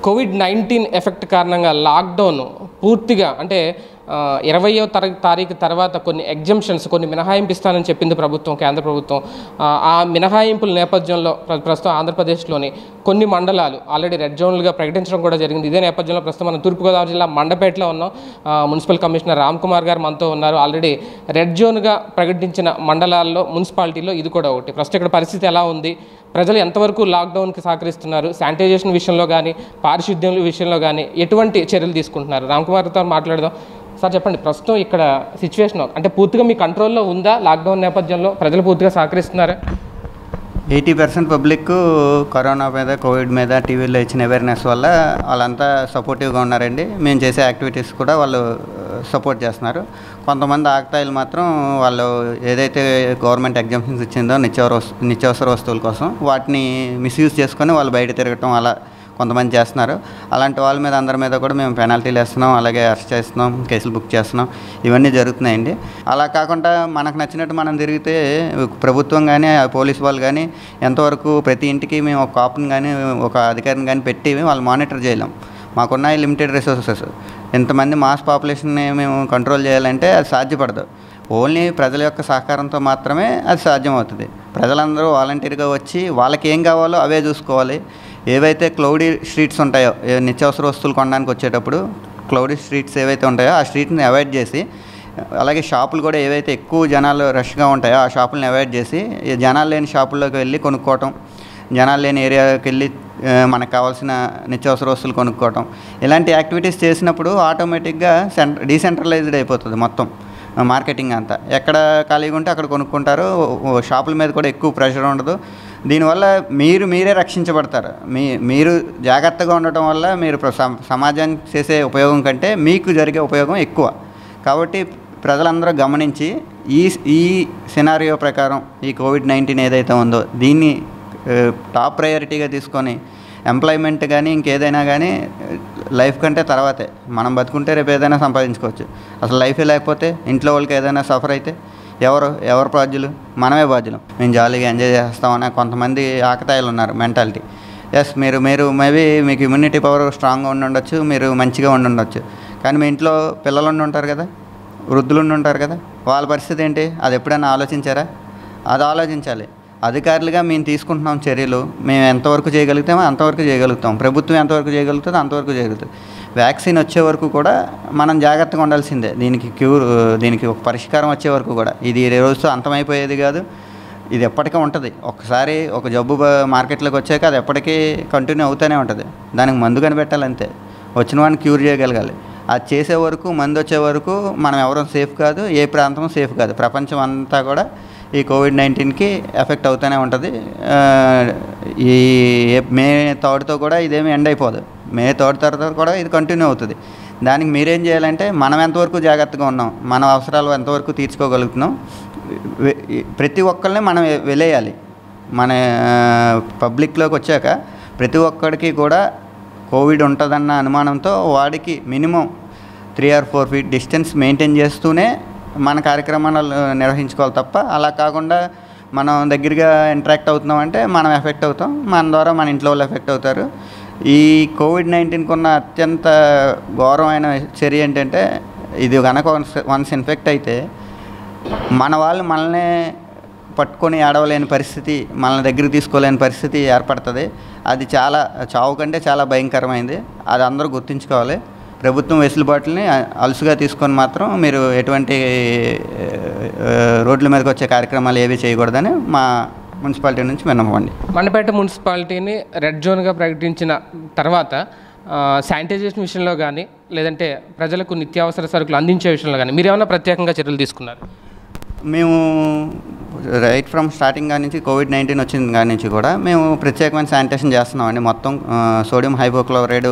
Covid nineteen effect కారణంగా lockdown పూర్తిగా అంటే ఆ, ఇరవయో తర తారీఖు తర్వాత కొన్ని ఎగ్జంప్షన్స్ కొన్ని మినహాయింపు ఇస్తానని చెప్పింది ప్రభుత్వం కేంద్ర ప్రభుత్వం ఆ, ఆ మినహాయింపుల నేపథ్యంలో ప్ర- ప్రస్తుతం ఆంధ్రప్రదేశ్లోని కొన్ని మండలాలు ఆల్రెడీ రెడ్ జోన్లుగా ప్రకటించడం కూడా జరిగింది ఇదే నేపథ్యంలో ప్రస్తుతం మనం తూర్పుగోదావరి జిల్లా మండపేటలో ఉన్నాం ఆ, మున్సిపల్ కమిషనర్ రామ్ కుమార్ గారు మనతో ఉన్నారు ఆల్రెడీ రెడ్ జోన్గా ప్రకటించిన మండలాల్లో మున్సిపాలిటీలో ఇది కూడా ఒకటి ప్రస్తుతం ఇక్కడ పరిస్థితి ఎలా ఉంది ప్రజలు ఎంతవరకు లాక్డౌన్కి సహకరిస్తున్నారు శానిటైజేషన్ విషయంలో కానీ పారిశుద్ధ్యం విషయంలో కానీ ఎటువంటి చర్యలు తీసుకుంటున్నారు రామ్ కుమార్తో మాట్లాడదాం సార్ చెప్పండి ప్రస్తుతం ఇక్కడ సిచ్యువేషన్ అంటే పూర్తిగా మీ కంట్రోల్లో ఉందా లాక్డౌన్ నేపథ్యంలో ప్రజలు పూర్తిగా సహకరిస్తున్నారా ఎయిటీ పర్సెంట్ పబ్లిక్ కరోనా మీద కోవిడ్ మీద టీవీలో ఇచ్చిన అవేర్నెస్ వల్ల వాళ్ళంతా సపోర్టివ్గా ఉన్నారండి మేము చేసే యాక్టివిటీస్ కూడా వాళ్ళు సపోర్ట్ చేస్తున్నారు కొంతమంది ఆకతాయిలు మాత్రం వాళ్ళు ఏదైతే గవర్నమెంట్ ఎగ్జామ్షన్స్ ఇచ్చిందో నిత్యావసర వస్తు- నిత్యావసర వస్తువుల కోసం వాటిని మిస్యూజ్ చేసుకొని వాళ్ళు బయట తిరగటం అలా కొంతమంది చేస్తున్నారు అలాంటి వాళ్ళ మీద అందరి మీద కూడా మేము పెనాల్టీలు వేస్తున్నాం అలాగే అరెస్ట్ చేస్తున్నాం కేసులు బుక్ చేస్తున్నాం ఇవన్నీ జరుగుతున్నాయండి అలా కాకుండా మనకు నచ్చినట్టు మనం తిరిగితే ప్రభుత్వం కానీ ఆ పోలీస్ వాళ్ళు కానీ ఎంతవరకు ప్రతి ఇంటికి మేము ఒక కాపుని కానీ ఒక అధికారిని కానీ పెట్టి వాళ్ళు మానిటర్ చేయలేం మాకున్న లిమిటెడ్ రిసోర్సెస్ ఎంతమంది మాస్ పాపులేషన్ని మేము కంట్రోల్ చేయాలంటే అది సాధ్యపడదు ఓన్లీ ప్రజల యొక్క సహకారంతో మాత్రమే అది సాధ్యమవుతుంది ప్రజలందరూ వాలంటీర్గా వచ్చి వాళ్ళకి ఏం కావాలో అవే చూసుకోవాలి ఏవైతే క్లౌడీ స్ట్రీట్స్ ఉంటాయో ఏ నిత్యావసర వస్తువులు కొనడానికి వచ్చేటప్పుడు క్లౌడీ స్ట్రీట్స్ ఏవైతే ఉంటాయో ఆ స్ట్రీట్ని అవాయిడ్ చేసి అలాగే షాపులు కూడా ఏవైతే ఎక్కువ జనాలు రష్గా ఉంటాయో ఆ షాపులను అవాయిడ్ చేసి ఈ జనాలు లేని షాపుల్లోకి వెళ్ళి కొనుక్కోవటం జనాలు లేని ఏరియాకి వెళ్ళి ఆ, మనకు కావాల్సిన నిత్యావసర వస్తువులు కొనుక్కోవటం ఇలాంటి యాక్టివిటీస్ చేసినప్పుడు ఆటోమేటిక్గా సెంట డీసెంట్రలైజ్డ్ అయిపోతుంది మొత్తం ఆ, మార్కెటింగ్ అంతా ఎక్కడ ఖాళీగా ఉంటే అక్కడ కొనుక్కుంటారు ఓ- ఓ షాపుల మీద కూడా ఎక్కువ ప్రెషర్ ఉండదు దీనివల్ల మీరు మీరే రక్షించబడతారు మీ మీరు జాగ్రత్తగా ఉండటం వల్ల మీరు ప్ర- సమ- సమాజానికి చేసే ఉపయోగం కంటే మీకు జరిగే ఉపయోగం ఎక్కువ కాబట్టి ప్రజలందరూ గమనించి ఈ ఈ సినారియో ప్రకారం ఈ కోవిడ్ నైన్టీన్ ఏదైతే ఉందో దీన్ని ఆ, టాప్ ప్రయారిటీగా తీసుకొని ఎంప్లాయ్మెంట్ కానీ ఇంకేదైనా కానీ లైఫ్ కంటే తర్వాతే మనం బతుకుంటే రేపు ఏదైనా సంపాదించుకోవచ్చు అసలు లైఫే లేకపోతే ఇంట్లో వాళ్ళకి ఏదైనా సఫర్ అయితే ఎవరు ఎవరు బాధ్యులు మనమే బాధ్యులు మేము జాలీగా ఎంజాయ్ చేస్తామని కొంతమంది ఆకతాయిలు ఉన్నారు మెంటాలిటీ ఎస్ మీరు మీరు మేబీ మీకు ఇమ్యూనిటీ పవర్ స్ట్రాంగ్గా ఉండి ఉండొచ్చు మీరు మంచిగా ఉండి ఉండొచ్చు కానీ మీ ఇంట్లో పిల్లలు ఉండి ఉంటారు కదా వృద్ధులు ఉండి ఉంటారు కదా వాళ్ళ పరిస్థితి ఏంటి అది ఎప్పుడైనా ఆలోచించారా అది ఆలోచించాలి అధికారులుగా మేము తీసుకుంటున్నాం చర్యలు మేము ఎంతవరకు చేయగలుగుతామో అంతవరకు చేయగలుగుతాం ప్రభుత్వం ఎంతవరకు చేయగలుగుతుందో అంతవరకు చేయగలుగుతుంది వ్యాక్సిన్ వచ్చే వరకు కూడా మనం జాగ్రత్తగా ఉండాల్సిందే దీనికి క్యూర్ దీనికి ఒక పరిష్కారం వచ్చే వరకు కూడా ఇది ఈ రోజుతో అంతమైపోయేది కాదు ఇది ఎప్పటికీ ఉంటుంది ఒకసారి ఒక జబ్బు బ- మార్కెట్లోకి వచ్చాక అది ఎప్పటికీ కంటిన్యూ అవుతూనే ఉంటుంది దానికి మందు కనిపెట్టాలి అంతే వచ్చిన వాడిని క్యూర్ చేయగలగాలి అది చేసే వరకు మందు వచ్చే వరకు మనం ఎవరం సేఫ్ కాదు ఏ ప్రాంతం సేఫ్ కాదు ప్రపంచం అంతా కూడా ఈ కోవిడ్ నైన్టీన్కి ఎఫెక్ట్ అవుతూనే ఉంటుంది ఆ, ఈ ఏ- మే థర్డ్తో కూడా ఇదేమి ఎండ్ అయిపోదు మే థర్డ్ తర్వాత కూడా ఇది కంటిన్యూ అవుతుంది దానికి మీరేం చేయాలంటే మనం ఎంతవరకు జాగ్రత్తగా ఉన్నాం మన అవసరాలు ఎంతవరకు తీర్చుకోగలుగుతున్నాం వె- ప్రతి ఒక్కరిని మనం వె- వెలేయాలి మన పబ్లిక్లోకి వచ్చాక ప్రతి ఒక్కడికి కూడా కోవిడ్ ఉంటుందన్న అనుమానంతో వాడికి minimum three or four feet distance maintain చేస్తూనే మన కార్యక్రమాలు నిర్వహించుకోవాలి తప్ప అలా కాకుండా మనం దగ్గరగా ఇంటరాక్ట్ అవుతున్నాం అంటే మనం ఎఫెక్ట్ అవుతాం మన ద్వారా మన ఇంట్లో వాళ్ళు ఎఫెక్ట్ అవుతారు ఈ కోవిడ్ నైన్టీన్కి ఉన్న అత్యంత ఘోరమైన చర్య ఏంటంటే ఇది కనుక వన్స్ వన్స్ ఇన్ఫెక్ట్ అయితే మన వాళ్ళు మనల్నే పట్టుకొని ఆడవలేని పరిస్థితి మన దగ్గరికి తీసుకోలేని పరిస్థితి ఏర్పడుతుంది అది చాలా చావు కంటే చాలా భయంకరమైంది అది అందరూ గుర్తుంచుకోవాలి ప్రభుత్వం వెసులుబాటుని అలుసుగా తీసుకొని మాత్రం మీరు ఎటువంటి ఆ, రోడ్ల మీదకి వచ్చే కార్యక్రమాలు ఏవి చేయకూడదని మా మున్సిపాలిటీ నుంచి విన్నపండి మండపేట మున్సిపాలిటీని రెడ్ జోన్గా ప్రకటించిన తర్వాత ఆ, శానిటైజేషన్ విషయంలో కానీ లేదంటే ప్రజలకు నిత్యావసర సరుకులు అందించే విషయంలో కానీ మీరు ఏమైనా ప్రత్యేకంగా చర్యలు తీసుకున్నారు మేము రైట్ ఫ్రమ్ స్టార్టింగ్ కాడి నుంచి కోవిడ్ నైన్టీన్ వచ్చిన కాడి నుంచి కూడా మేము ప్రత్యేకమైన శానిటేషన్ చేస్తున్నామండి మొత్తం ఆ, సోడియం హైపోక్లోరైడ్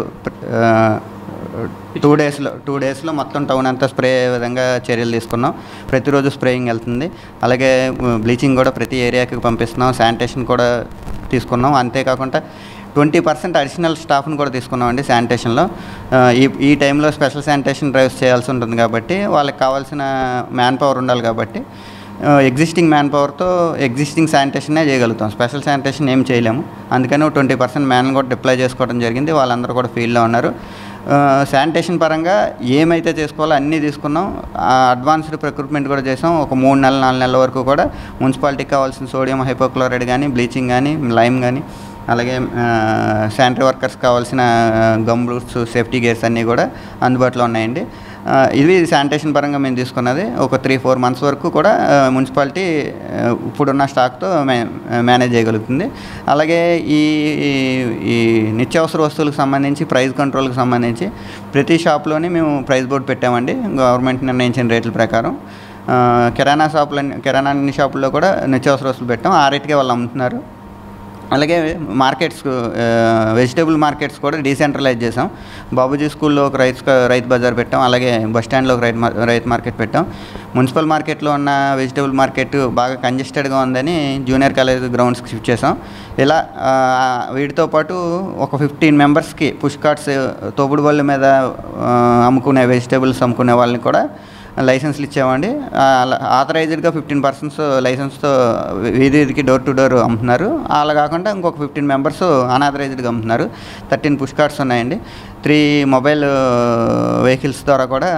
టూ డేస్లో టూ డేస్లో మొత్తం టౌన్ అంతా స్ప్రే అయ్యే విధంగా చర్యలు తీసుకున్నాం ప్రతిరోజు స్ప్రేయింగ్ వెళ్తుంది అలాగే బ్లీచింగ్ కూడా ప్రతి ఏరియాకి పంపిస్తున్నాం శానిటేషన్ కూడా తీసుకున్నాం అంతేకాకుండా ట్వంటీ పర్సెంట్ అడిషనల్ స్టాఫ్ని కూడా తీసుకున్నామండి శానిటేషన్లో ఆ, ఈ ఈ టైంలో స్పెషల్ శానిటేషన్ డ్రైవ్స్ చేయాల్సి ఉంటుంది కాబట్టి వాళ్ళకి కావాల్సిన మ్యాన్ పవర్ ఉండాలి కాబట్టి ఎగ్జిస్టింగ్ మ్యాన్ పవర్తో ఎగ్జిస్టింగ్ శానిటేషనే చేయగలుగుతాం స్పెషల్ శానిటేషన్ ఏం చేయలేము అందుకని ట్వంటీ పర్సెంట్ మ్యాన్ కూడా డిప్లాయ్ చేసుకోవడం జరిగింది వాళ్ళందరూ కూడా ఫీల్డ్లో ఉన్నారు శానిటేషన్ పరంగా ఏమైతే చేసుకోవాలో అన్నీ తీసుకున్నాం అడ్వాన్స్డ్ రిక్రూట్మెంట్ కూడా చేసాం ఒక మూడు నెలలు నాలుగు నెలల వరకు కూడా మున్సిపాలిటీకి కావాల్సిన సోడియం హైపోక్లోరైడ్ కానీ బ్లీచింగ్ కానీ లైమ్ కానీ అలాగే శానిటరీ వర్కర్స్ కావాల్సిన గమ్ రూట్స్ సేఫ్టీ గేర్స్ అన్నీ కూడా అందుబాటులో ఉన్నాయండి ఆ, ఇది శానిటేషన్ పరంగా మేము తీసుకున్నది ఒక త్రీ ఫోర్ మంత్స్ వరకు కూడా ఆ, మున్సిపాలిటీ ఆ, ఇప్పుడున్న స్టాక్తో మే మేనేజ్ చేయగలుగుతుంది అలాగే ఈ ఈ- ఈ నిత్యావసర వస్తువులకు సంబంధించి ప్రైస్ కంట్రోల్కి సంబంధించి ప్రతి షాప్లోని మేము ప్రైస్ బోర్డు పెట్టామండి గవర్నమెంట్ నిర్ణయించిన రేట్ల ప్రకారం ఆ, కిరాణా షాపులన్నీ కిరాణా అన్ని షాపుల్లో కూడా నిత్యావసర వస్తువులు పెట్టాం ఆ రేట్కే వాళ్ళు అమ్ముతున్నారు అలాగే మార్కెట్స్ వెజిటేబుల్ మార్కెట్స్ కూడా డీసెంట్రలైజ్ చేసాం బాబుజీ స్కూల్లో ఒక రైతు రైతు బజార్ పెట్టాం అలాగే బస్ స్టాండ్లో ఒక రైతు మా- రైతు మార్కెట్ పెట్టాం మున్సిపల్ మార్కెట్లో ఉన్న వెజిటేబుల్ మార్కెట్ బాగా కంజెస్టెడ్గా ఉందని జూనియర్ కాలేజ్ గ్రౌండ్స్కి షిఫ్ట్ చేసాం ఇలా ఆ, వీటితో పాటు ఒక ఫిఫ్టీన్ మెంబర్స్కి పుష్ కార్ట్స్ తోపుడు బళ్ళ మీద ఆ, అమ్ముకునే వెజిటేబుల్స్ అమ్ముకునే వాళ్ళని కూడా లైసెన్స్లు ఇచ్చామండి ఆథరైజ్డ్గా ఫిఫ్టీన్ పర్సన్స్ లైసెన్స్తో వీధి వీధికి డోర్ టు డోర్ అమ్ముతున్నారు అలా కాకుండా ఇంకొక ఫిఫ్టీన్ మెంబర్స్ అనాథరైజ్డ్గా అమ్ముతున్నారు థర్టీన్ పుష్ కార్డ్స్ ఉన్నాయండి త్రీ మొబైల్ వెహికల్స్ ద్వారా కూడా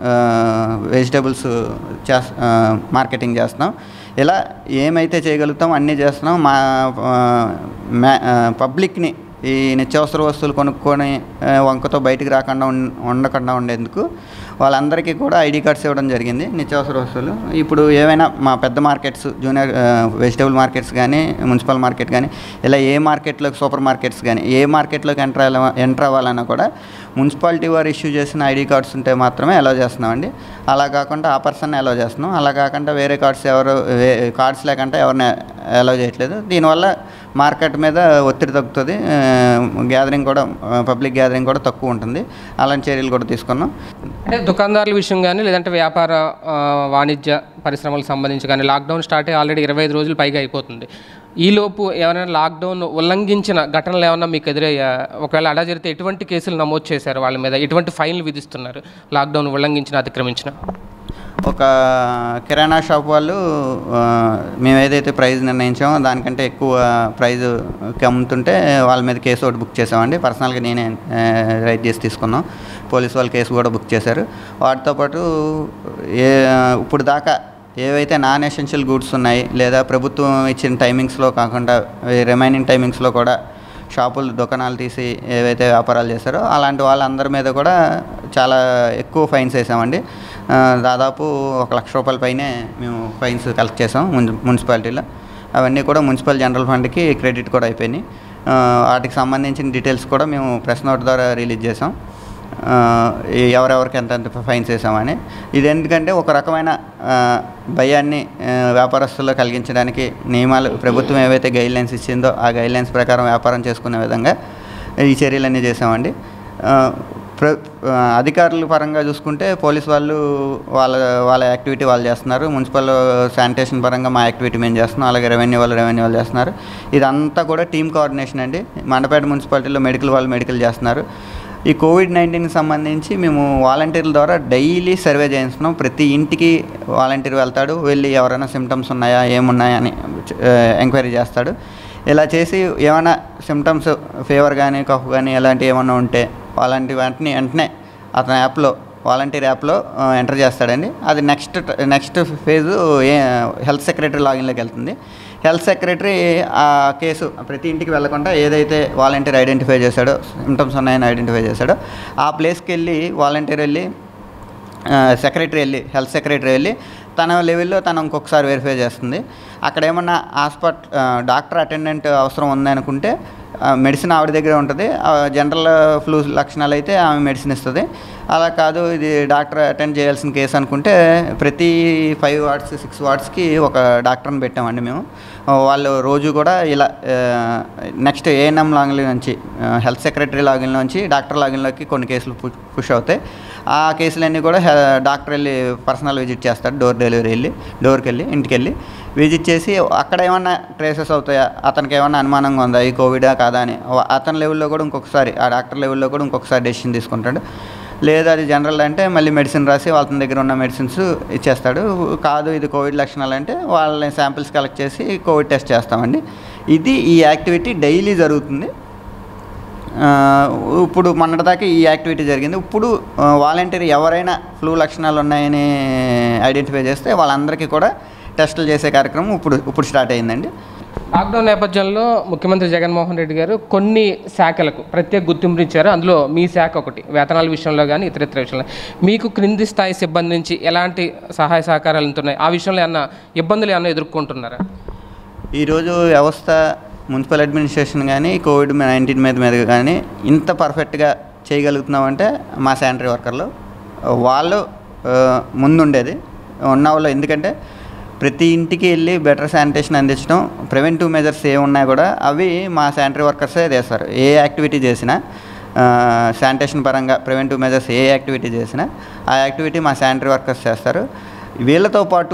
వెజిటేబుల్స్ చేస్ మార్కెటింగ్ చేస్తున్నాం ఇలా ఏమైతే చేయగలుగుతాం అన్నీ చేస్తున్నాం మా ఆ, మ్యా- ఆ, పబ్లిక్ని ఈ నిత్యావసర వస్తువులు కొనుక్కొని ఆ, వంకతో బయటికి రాకుండా ఉన్- ఉండకుండా ఉండేందుకు వాళ్ళందరికీ కూడా ఐడి కార్డ్స్ ఇవ్వడం జరిగింది నిత్యావసర వస్తువులు ఇప్పుడు ఏవైనా మా పెద్ద మార్కెట్స్ జూనియర్ వెజిటేబుల్ మార్కెట్స్ కానీ మున్సిపల్ మార్కెట్ కానీ ఇలా ఏ మార్కెట్లోకి సూపర్ మార్కెట్స్ కానీ ఏ మార్కెట్లోకి ఎంటర్ అవ్వాల ఎంటర్ అవ్వాలన్నా కూడా మున్సిపాలిటీ వారు ఇష్యూ చేసిన ఐడి కార్డ్స్ ఉంటే మాత్రమే అలౌ చేస్తున్నామండి అలా కాకుండా ఆ పర్సన్ అలౌ చేస్తున్నాం అలా కాకుండా వేరే కార్డ్స్ ఎవరు కార్డ్స్ లేకుండా ఎవరిని అలౌ చేయట్లేదు దీనివల్ల మార్కెట్ మీద ఒత్తిడి తగ్గుతుంది గ్యాదరింగ్ కూడా పబ్లిక్ గ్యాదరింగ్ కూడా తక్కువ ఉంటుంది అలాంటి చర్యలు కూడా తీసుకున్నాం అంటే దుకాణదారుల విషయం కానీ లేదంటే వ్యాపార ఆ, వాణిజ్య పరిశ్రమలకు సంబంధించి కానీ లాక్డౌన్ స్టార్ట్ అయ్యి ఆల్రెడీ ఇరవై ఐదు రోజులు పైగా అయిపోతుంది ఈలోపు ఎవరైనా లాక్డౌన్ ఉల్లంఘించిన ఘటనలు ఏమన్నా మీకు ఎదురయ్యా ఒకవేళ అలా జరిగితే ఎటువంటి కేసులు నమోదు చేశారు వాళ్ళ మీద ఎటువంటి ఫైన్లు విధిస్తున్నారు లాక్డౌన్ ఉల్లంఘించిన అతిక్రమించిన ఒక కిరాణా షాప్ వాళ్ళు ఆ, మేము ఏదైతే ప్రైస్ నిర్ణయించామో దానికంటే ఎక్కువ ప్రైజ్ అమ్ముతుంటే వాళ్ళ మీద కేసు ఒకటి బుక్ చేసామండి పర్సనల్గా నేనే ఆ, రైట్ చేసి తీసుకున్నాం పోలీస్ వాళ్ళు కేసు కూడా బుక్ చేశారు వాటితో పాటు ఏ ఇప్పుడు దాకా ఏవైతే నాన్ ఎసెన్షియల్ గూడ్స్ ఉన్నాయి లేదా ప్రభుత్వం ఇచ్చిన టైమింగ్స్లో కాకుండా రిమైనింగ్ టైమింగ్స్లో కూడా షాపులు దుకాణాలు తీసి ఏవైతే వ్యాపారాలు చేశారో అలాంటి వాళ్ళందరి మీద కూడా చాలా ఎక్కువ ఫైన్స్ వేసామండి ఆ, దాదాపు ఒక లక్ష రూపాయల పైనే మేము ఫైన్స్ కలెక్ట్ చేసాం మున్ మున్సిపాలిటీలో అవన్నీ కూడా మున్సిపల్ జనరల్ ఫండ్కి క్రెడిట్ కూడా అయిపోయినాయి ఆ, వాటికి సంబంధించిన డీటెయిల్స్ కూడా మేము ప్రెస్ నోట్ ద్వారా రిలీజ్ చేసాం ఆ, ఈ ఎవరెవరికి ఎంతెంత ఫైన్స్ వేసామని ఇది ఎందుకంటే ఒక రకమైన ఆ, భయాన్ని ఆ, వ్యాపారస్తుల్లో కలిగించడానికి నియమాలు ప్రభుత్వం ఏవైతే గైడ్ లైన్స్ ఇచ్చిందో ఆ గైడ్ లైన్స్ ప్రకారం వ్యాపారం చేసుకునే విధంగా ఈ చర్యలన్నీ చేసామండి ఆ, ప్ర ఆ, అధికారుల పరంగా చూసుకుంటే పోలీస్ వాళ్ళు వాళ్ళ వాళ్ళ యాక్టివిటీ వాళ్ళు చేస్తున్నారు మున్సిపల్ శానిటేషన్ పరంగా మా యాక్టివిటీ మేము చేస్తున్నాం అలాగే రెవెన్యూ వాళ్ళు రెవెన్యూ వాళ్ళు చేస్తున్నారు ఇదంతా కూడా టీమ్ కోఆర్డినేషన్ అండి మండపేట మున్సిపాలిటీలో మెడికల్ వాళ్ళు మెడికల్ చేస్తున్నారు ఈ కోవిడ్ నైన్టీన్కి సంబంధించి మేము వాలంటీర్ల ద్వారా డైలీ సర్వే చేయిస్తున్నాం ప్రతి ఇంటికి వాలంటీర్ వెళ్తాడు వెళ్ళి ఎవరైనా సిమ్టమ్స్ ఉన్నాయా ఏమున్నాయా అని ఎంక్వైరీ చేస్తాడు ఇలా చేసి ఏమైనా సిమ్టమ్స్ ఫీవర్ కానీ కఫ్ కానీ ఇలాంటివి ఏమైనా ఉంటే అలాంటి వాటిని వెంటనే అతని యాప్లో వాలంటీర్ యాప్లో ఎంటర్ చేస్తాడండి అది నెక్స్ట్ నెక్స్ట్ ఫేజు ఏ హెల్త్ సెక్రటరీ లాగిన్లోకి వెళ్తుంది హెల్త్ సెక్రటరీ ఆ కేసు ప్రతి ఇంటికి వెళ్లకుండా ఏదైతే వాలంటీర్ ఐడెంటిఫై చేశాడో సిమ్టమ్స్ ఉన్నాయని ఐడెంటిఫై చేశాడో ఆ ప్లేస్కి వెళ్ళి వాలంటీర్ వెళ్ళి సెక్రటరీ వెళ్ళి హెల్త్ సెక్రటరీ వెళ్ళి తన లెవెల్లో తను ఇంకొకసారి వెరిఫై చేస్తుంది అక్కడ ఏమన్నా హాస్పిటల్ డాక్టర్ అటెండెంట్ అవసరం ఉందనుకుంటే మెడిసిన్ ఆవిడ దగ్గర ఉంటుంది జనరల్ ఫ్లూ లక్షణాలు అయితే ఆమె మెడిసిన్ ఇస్తుంది అలా కాదు ఇది డాక్టర్ అటెండ్ చేయాల్సిన కేసు అనుకుంటే ప్రతి ఫైవ్ వార్డ్స్ సిక్స్ వార్డ్స్కి ఒక డాక్టర్ని పెట్టామండి మేము ఆ, వాళ్ళు రోజు కూడా ఇలా నెక్స్ట్ ఏఎన్ఎం లాగిన్ నుంచి హెల్త్ సెక్రటరీ లాగిన్ నుంచి డాక్టర్ లాగిన్లోకి కొన్ని కేసులు పు- పుష్ అవుతాయి ఆ కేసులన్నీ కూడా హె- డాక్టర్ వెళ్ళి పర్సనల్ విజిట్ చేస్తాడు డోర్ డెలివరీ వెళ్ళి డోర్కి వెళ్ళి ఇంటికి వెళ్ళి విజిట్ చేసి అక్కడ ఏమన్నా ట్రేసెస్ అవుతాయా అతనికి ఏమన్నా అనుమానంగా ఉందా ఈ కోవిడా కాదా అని వ- అతని లెవెల్లో కూడా ఇంకొకసారి ఆ డాక్టర్ లెవెల్లో కూడా ఇంకొకసారి డెసిషన్ తీసుకుంటాడు లేదు అది జనరల్ అంటే మళ్ళీ మెడిసిన్ రాసి వాళ్ళ దగ్గర ఉన్న మెడిసిన్స్ ఇచ్చేస్తాడు కాదు ఇది కోవిడ్ లక్షణాలు అంటే వాళ్ళని శాంపిల్స్ కలెక్ట్ చేసి కోవిడ్ టెస్ట్ చేస్తామండి ఇది ఈ యాక్టివిటీ డైలీ జరుగుతుంది ఆ, ఇప్పుడు మొన్నటిదాకా ఈ యాక్టివిటీ జరిగింది ఇప్పుడు వాలంటీర్ ఎవరైనా ఫ్లూ లక్షణాలు ఉన్నాయని ఐడెంటిఫై చేస్తే వాళ్ళందరికీ కూడా టెస్టులు చేసే కార్యక్రమం ఇప్పుడు ఇప్పుడు స్టార్ట్ అయిందండి లాక్డౌన్ నేపథ్యంలో ముఖ్యమంత్రి జగన్మోహన్ రెడ్డి గారు కొన్ని శాఖలకు ప్రత్యేక గుర్తింపు ఇచ్చారు అందులో మీ శాఖ ఒకటి వేతనాల విషయంలో కానీ ఇతర ఇతర విషయంలో మీకు క్రింది స్థాయి సిబ్బంది నుంచి ఎలాంటి సహాయ సహకారాలు ఉంటున్నాయి ఆ విషయంలో ఏమన్నా ఇబ్బందులు ఏమన్నా ఎదుర్కొంటున్నారా ఈరోజు వ్యవస్థ మున్సిపల్ అడ్మినిస్ట్రేషన్ కానీ కోవిడ్ నైన్టీన్ మీద మీద కానీ ఇంత పర్ఫెక్ట్గా చేయగలుగుతున్నామంటే మా శానిటరీ వర్కర్లు వాళ్ళు ఆ, ముందుండేది ఉన్న వాళ్ళు ఎందుకంటే ప్రతి ఇంటికి వెళ్ళి బెటర్ శానిటేషన్ అందించడం ప్రివెంటివ్ మెజర్స్ ఏ ఉన్నా కూడా అవి మా శానిటరీ వర్కర్సే చేస్తారు ఏ యాక్టివిటీ చేసినా శానిటేషన్ పరంగా ప్రివెంటివ్ మెజర్స్ ఏ యాక్టివిటీ చేసినా ఆ యాక్టివిటీ మా శానిటరీ వర్కర్స్ చేస్తారు వీళ్ళతో పాటు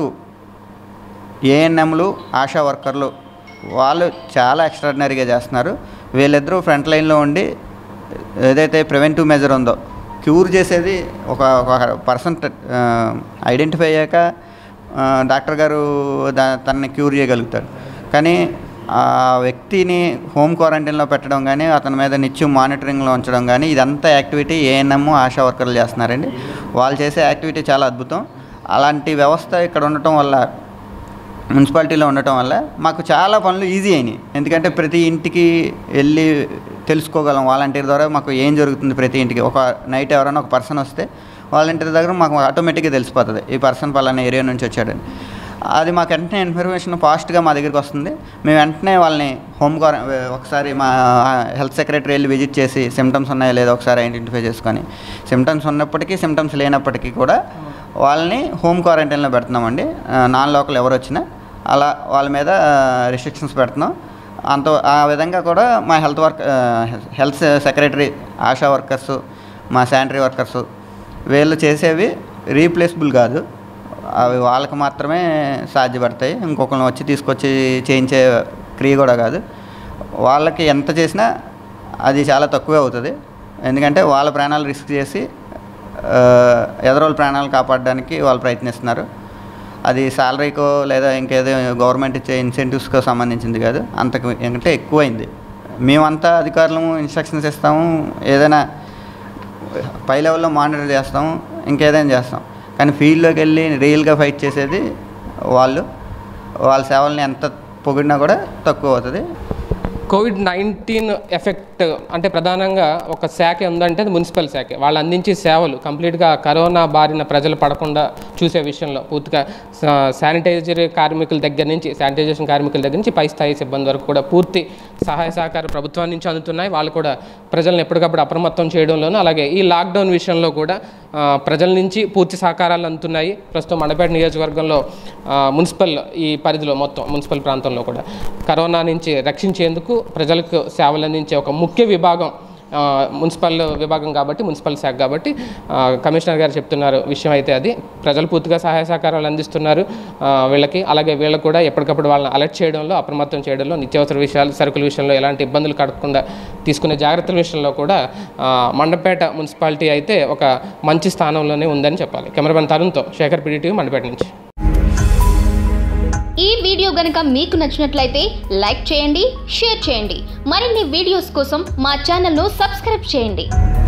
ఏఎన్ఎంలు ఆశా వర్కర్లు వాళ్ళు చాలా ఎక్స్ట్రాడినరీగా చేస్తున్నారు వీళ్ళిద్దరూ ఫ్రంట్ లైన్లో ఉండి ఏదైతే ప్రివెంటివ్ మెజర్ ఉందో క్యూర్ చేసేది ఒక ఒక పర్సన్ ఐడెంటిఫై అయ్యాక ఆ, డాక్టర్ గారు దా తనని క్యూర్ చేయగలుగుతారు కానీ ఆ వ్యక్తిని హోమ్ క్వారంటైన్లో పెట్టడం కానీ అతని మీద నిత్యం మానిటరింగ్లో ఉంచడం కానీ ఇదంతా యాక్టివిటీ ఏఎన్ఎం ఆశా వర్కర్లు చేస్తున్నారండి వాళ్ళు చేసే యాక్టివిటీ చాలా అద్భుతం అలాంటి వ్యవస్థ ఇక్కడ ఉండటం వల్ల మున్సిపాలిటీలో ఉండటం వల్ల మాకు చాలా పనులు ఈజీ అయినాయి ఎందుకంటే ప్రతి ఇంటికి వెళ్ళి తెలుసుకోగలం వాలంటీర్ ద్వారా మాకు ఏం జరుగుతుంది ప్రతి ఇంటికి ఒక నైట్ ఎవరైనా ఒక పర్సన్ వస్తే వాలంటీర్ దగ్గర మాకు ఆటోమేటిక్గా తెలిసిపోతుంది ఈ పర్సన్ పలానా ఏరియా నుంచి వచ్చాడని అది మాకు వెంటనే ఇన్ఫర్మేషన్ ఫాస్ట్గా మా దగ్గరికి వస్తుంది మేము వెంటనే వాళ్ళని హోమ్ క్వార ఒకసారి మా హెల్త్ సెక్రటరీ వెళ్ళి విజిట్ చేసి సిమ్టమ్స్ ఉన్నాయో లేదో ఒకసారి ఐడెంటిఫై చేసుకొని సిమ్టమ్స్ ఉన్నప్పటికీ సిమ్టమ్స్ లేనప్పటికీ కూడా వాళ్ళని హోమ్ క్వారంటైన్లో పెడుతున్నామండి ఆ, నాన్ లోకల్ ఎవరు వచ్చినా అలా వాళ్ళ మీద రిస్ట్రిక్షన్స్ పెడుతున్నాం అంత ఆ విధంగా కూడా మా హెల్త్ వర్క్ ఆ, హెల్త్ సెక్రటరీ ఆశా వర్కర్స్ మా శానిటరీ వర్కర్స్ వీళ్ళు చేసేవి రీప్లేసబుల్ కాదు అవి వాళ్ళకి మాత్రమే సాధ్యపడతాయి ఇంకొకరిని వచ్చి తీసుకొచ్చి చేయించే క్రియ కూడా కాదు వాళ్ళకి ఎంత చేసినా అది చాలా తక్కువే అవుతుంది ఎందుకంటే వాళ్ళ ప్రాణాలు రిస్క్ చేసి ఆ, ఎదరోళ్ళ ప్రాణాలు కాపాడడానికి వాళ్ళు ప్రయత్నిస్తున్నారు అది శాలరీకో లేదా ఇంకేదో గవర్నమెంట్ ఇచ్చే ఇన్సెంటివ్స్కో సంబంధించింది కాదు అంతకు అంటే ఎక్కువైంది మేమంతా అధికారులము ఇన్స్ట్రక్షన్స్ ఇస్తాము ఏదైనా పై లెవెల్లో మానిటర్ చేస్తాము ఇంకేదైనా చేస్తాం కానీ ఫీల్డ్లోకి వెళ్ళి రియల్గా ఫైట్ చేసేది వాళ్ళు వాళ్ళ సేవల్ని ఎంత పొగిడినా కూడా తక్కువ అవుతుంది కోవిడ్ నైన్టీన్ ఎఫెక్ట్ అంటే ప్రధానంగా ఒక శాఖ ఉందంటే అది మున్సిపల్ శాఖ వాళ్ళు అందించే సేవలు కంప్లీట్గా కరోనా బారిన ప్రజలు పడకుండా చూసే విషయంలో పూర్తిగా సా- శానిటైజర్ కార్మికుల దగ్గర నుంచి శానిటైజేషన్ కార్మికుల దగ్గర నుంచి పై స్థాయి సిబ్బంది వరకు కూడా పూర్తి సహాయ సహకారం ప్రభుత్వం నుంచి అందుతున్నాయి వాళ్ళు కూడా ప్రజలను ఎప్పటికప్పుడు అప్రమత్తం చేయడంలోనూ అలాగే ఈ లాక్డౌన్ విషయంలో కూడా ఆ, ప్రజల నుంచి పూర్తి సహకారాలు అందుతున్నాయి ప్రస్తుతం మండపేట నియోజకవర్గంలో ఆ, మున్సిపల్ ఈ పరిధిలో మొత్తం మున్సిపల్ ప్రాంతంలో కూడా కరోనా నుంచి రక్షించేందుకు ప్రజలకు సేవలు అందించే ఒక ముఖ్య విభాగం ఆ, మున్సిపల్ విభాగం కాబట్టి మున్సిపల్ శాఖ కాబట్టి ఆ, కమిషనర్ గారు చెప్తున్నారు విషయం అయితే అది ప్రజలు పూర్తిగా సహాయ సహకారాలు అందిస్తున్నారు ఆ, వీళ్ళకి అలాగే వీళ్ళకు కూడా ఎప్పటికప్పుడు వాళ్ళని అలర్ట్ చేయడంలో అప్రమత్తం చేయడంలో నిత్యావసర విషయాలు సరుకుల విషయంలో ఎలాంటి ఇబ్బందులు కడగకుండా తీసుకునే జాగ్రత్తల విషయంలో కూడా ఆ, మండపేట మున్సిపాలిటీ అయితే ఒక మంచి స్థానంలోనే ఉందని చెప్పాలి కెమెరామెన్ తరుణ్తో శేఖర్ పిడిటివి మండపేట నుంచి ఈ వీడియో గనుక మీకు నచ్చినట్లయితే లైక్ చేయండి షేర్ చేయండి మరిన్ని వీడియోస్ కోసం మా ఛానల్ను సబ్స్క్రైబ్ చేయండి